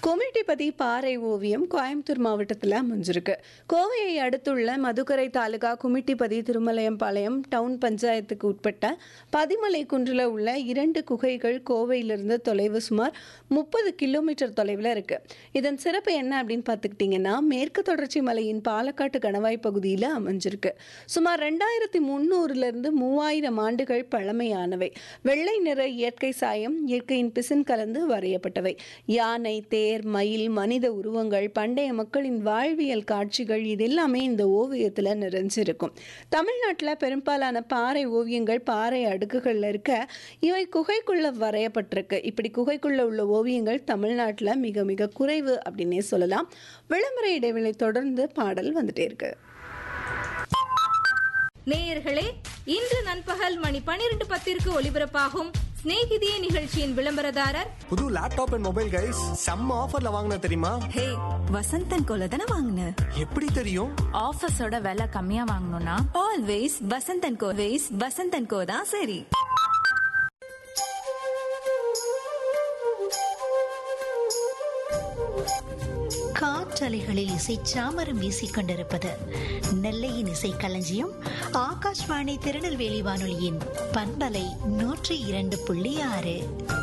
கோமிட்டிபதி பாறை ஓவியம் கோயம்புத்தூர் மாவட்டத்தில் அமைஞ்சிருக்கு கோவையை அடுத்துள்ள மதுக்கரை தாலுகா குமிட்டிபதி திருமலையம்பாளையம் டவுன் பஞ்சாயத்துக்கு உட்பட்ட பதிமலை குன்றில் உள்ள இரண்டு குகைகள் கோவையிலிருந்து தொலைவு சுமார் முப்பது கிலோமீட்டர் தொலைவில் இருக்கு இதன் சிறப்பு என்ன அப்படின்னு பார்த்துக்கிட்டிங்கன்னா மேற்கு தொடர்ச்சி மலையின் பாலக்காட்டு கணவாய் பகுதியில் அமைஞ்சிருக்கு சுமார் ரெண்டாயிரத்தி முந்நூறுலேருந்து மூவாயிரம் ஆண்டுகள் பழமையானவை வெள்ளை நிற இயற்கை சாயம் இயற்கையின் பிசின் கலந்து வரையப்பட்டவை யானை தேர் மயில் மனித உருவங்கள் பண்டைய மக்களின் வாழ்வியல் காட்சிகள் இது எல்லாமே இந்த ஓவியத்தில் நிறைஞ்சிருக்கும் தமிழ்நாட்டில் பெரும்பாலான பாறை ஓவியங்கள் பாறை அடுக்குகளில் இருக்க இவை குகைக்குள்ள வரையப்பட்டிருக்கு இப்படி குகைக்குள்ள உள்ள ஓவியங்கள் தமிழ்நாட்டில் மிக மிக குறைவு அப்படின்னே சொல்லலாம் விளம்பர இடைவெளி தொடர்ந்து பாடல் வந்துட்டே இருக்கு நேயர்களே இன்று நண்பகல் மணி பனிரெண்டு பத்திற்கு ஒலிபரப்பாகும் சிநேகிதியே நிகழ்ச்சியின் விளம்பரதாரர் புது லேப்டாப் அண்ட் மொபைல் கைஸ் செம்ம ஆஃபர்ல வாங்கின தெரியுமா ஹே வசந்தன் கோல தானே வாங்கின எப்படி தெரியும் ஆஃபீஸோட விலை கம்மியா வாங்கணும்னா ஆல்வேஸ் வசந்தன் கோ வேஸ் வசந்தன் கோ தான் சரி காற்றலைகளில் இசை சாமரம் வீசிக் கொண்டிருப்பது நெல்லையின் இசை களஞ்சியம் ஆகாஷ்வாணி திருநெல்வேலி வானொலியின் பண்பலை நூற்றி இரண்டு புள்ளி ஆறு